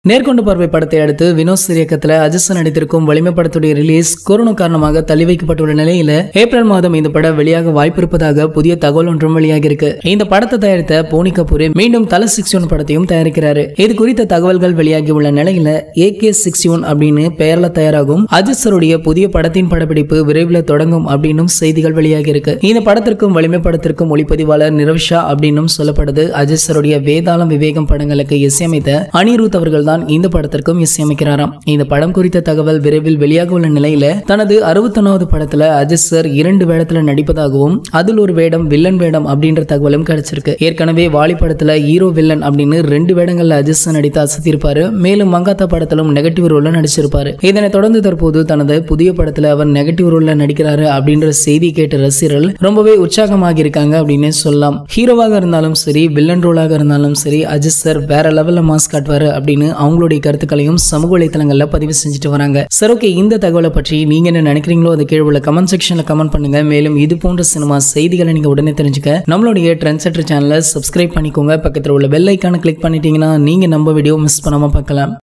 நேர்கொண்ட பார்வை படத்தை அடுத்து வினோத் இயக்கத்துல அஜித் நடித்திருக்கும் வலிமை படத்துடைய ரிலீஸ் கொரோனா காரணமாக தள்ளி வைக்கப்பட்டுள்ள நிலையில ஏப்ரல் மாதம் இந்த படம் வெளியாக வாய்ப்பு இருப்பதாக புதிய தகவல் ஒன்றும் வெளியாகி இருக்கு இந்த படத்தை தயாரித்த போனி கபூர் மீண்டும் தல சிக்ஸ்டி ஒன் படத்தையும் தயாரிக்கிறாரு இது குறித்த தகவல்கள் வெளியாகி உள்ள நிலையில ஏகே சிக்ஸ்டி ஒன் அப்படின்னு பெயர்ல தயாராகும் அஜித் சருடைய புதிய படத்தின் படப்பிடிப்பு விரைவில் தொடங்கும் அப்படின்னும் செய்திகள் வெளியாகி இருக்கு இந்த படத்திற்கும் வலிமை படத்திற்கும் ஒளிப்பதிவாளர் நிரவிஷா அப்படின்னும் சொல்லப்படுது அஜித் சருடைய வேதாளம் விவேகம் படங்களுக்கு இசையமைத்த அனிருத் அவர்கள் தான் இந்த படத்திற்கும் இசையமைக்கிறாராம் இந்த படம் குறித்த தகவல் விரைவில் வெளியாக உள்ள நிலையில தனது அறுபத்தொன்னாவது படத்துல அஜித் சார் இரண்டு வேடத்துல நடிப்பதாகவும் அதில் ஒரு வேடம் வில்லன் வேடம் அப்படின்ற தகவலும் கிடைச்சிருக்கு ஏற்கனவே வாலி படத்துல ஹீரோ வில்லன் அப்படின்னு ரெண்டு வேடங்கள்ல அஜித் சார் நடித்து அசத்திருப்பாரு மேலும் மங்காத்தா படத்திலும் நெகட்டிவ் ரோல்ல நடிச்சிருப்பாரு இதனை தொடர்ந்து தற்போது தனது புதிய படத்துல அவர் நெகட்டிவ் ரோல்ல நடிக்கிறாரு அப்படின்ற செய்தி கேட்ட ரசிகர்கள் ரொம்பவே உற்சாகமாக இருக்காங்க அப்படின்னு சொல்லலாம் ஹீரோவாக இருந்தாலும் சரி வில்லன் ரோலாக இருந்தாலும் சரி அஜித் சார் வேற லெவல்ல மாஸ் காட்டுவாரு அப்படின்னு அவங்களுடைய கருத்துக்களையும் சமூக வலைத்தளங்கள்ல பதிவு செஞ்சுட்டு வராங்க சார் ஓகே இந்த தகவலை பற்றி நீங்க என்ன நினைக்கிறீங்களோ அது கீழே உள்ள கமெண்ட் செக்ஷன்ல கமெண்ட் பண்ணுங்க மேலும் இது போன்ற சினிமா செய்திகளை நீங்க உடனே தெரிஞ்சுக்க நம்மளுடைய ட்ரெண்ட் செட்டர் சேனலை சப்ஸ்கிரைப் பண்ணிக்கோங்க பக்கத்தில் உள்ள பெல் ஐக்கான கிளிக் பண்ணிட்டீங்கன்னா நீங்க நம்ம வீடியோ மிஸ் பண்ணாம பார்க்கலாம்